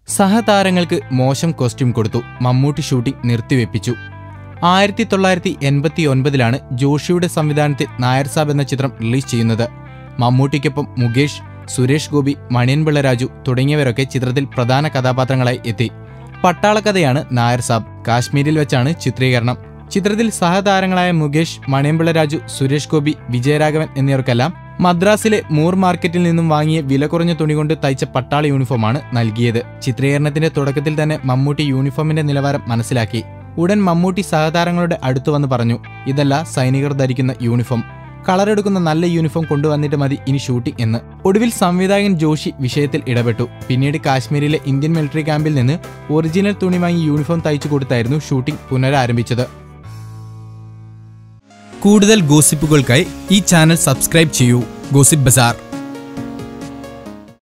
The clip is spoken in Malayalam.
സഹതാരങ്ങൾക്ക് മോശം കോസ്റ്റ്യൂം കൊടുത്തു മമ്മൂട്ടി ഷൂട്ടിംഗ് നിർത്തിവെപ്പിച്ചു ആയിരത്തി തൊള്ളായിരത്തി എൺപത്തി ഒൻപതിലാണ് ജോഷിയുടെ സംവിധാനത്തിൽ നായർ സാബ് എന്ന ചിത്രം റിലീസ് ചെയ്യുന്നത് മമ്മൂട്ടിക്കൊപ്പം മുകേഷ് സുരേഷ് ഗോപി മണിയൻപിള്ള രാജു തുടങ്ങിയവരൊക്കെ ചിത്രത്തിൽ പ്രധാന കഥാപാത്രങ്ങളായി എത്തി പട്ടാളക്കഥയാണ് നായർ സാബ് കാശ്മീരിൽ വെച്ചാണ് ചിത്രീകരണം ചിത്രത്തിൽ സഹതാരങ്ങളായ മുകേഷ് മണിയമ്പിള്ള രാജു സുരേഷ് ഗോപി വിജയരാഘവൻ എന്നിവർക്കെല്ലാം മദ്രാസിലെ മൂർ മാർക്കറ്റിൽ നിന്നും വാങ്ങിയ വില കുറഞ്ഞ തുണി കൊണ്ട് തയ്ച്ച പട്ടാള യൂണിഫോമാണ് നൽകിയത് ചിത്രീകരണത്തിന്റെ തുടക്കത്തിൽ തന്നെ മമ്മൂട്ടി യൂണിഫോമിന്റെ നിലവാരം മനസ്സിലാക്കി ഉടൻ മമ്മൂട്ടി സഹതാരങ്ങളുടെ അടുത്തു വന്ന് പറഞ്ഞു ഇതല്ല സൈനികർ ധരിക്കുന്ന യൂണിഫോം കളറെടുക്കുന്ന നല്ല യൂണിഫോം കൊണ്ടുവന്നിട്ട് മതി ഇനി ഷൂട്ടിംഗ് എന്ന് ഒടുവിൽ സംവിധായകൻ ജോഷി വിഷയത്തിൽ ഇടപെട്ടു പിന്നീട് കാശ്മീരിലെ ഇന്ത്യൻ മിലിറ്ററി ക്യാമ്പിൽ നിന്ന് ഒറിജിനൽ തുണി വാങ്ങി യൂണിഫോം തയ്ച്ചു കൊടുത്തായിരുന്നു ഷൂട്ടിംഗ് പുനരാരംഭിച്ചത് കൂടുതൽ ഗോസിപ്പുകൾക്കായി ഈ ചാനൽ സബ്സ്ക്രൈബ് ചെയ്യൂ ഗോസിപ്പ് ബസാർ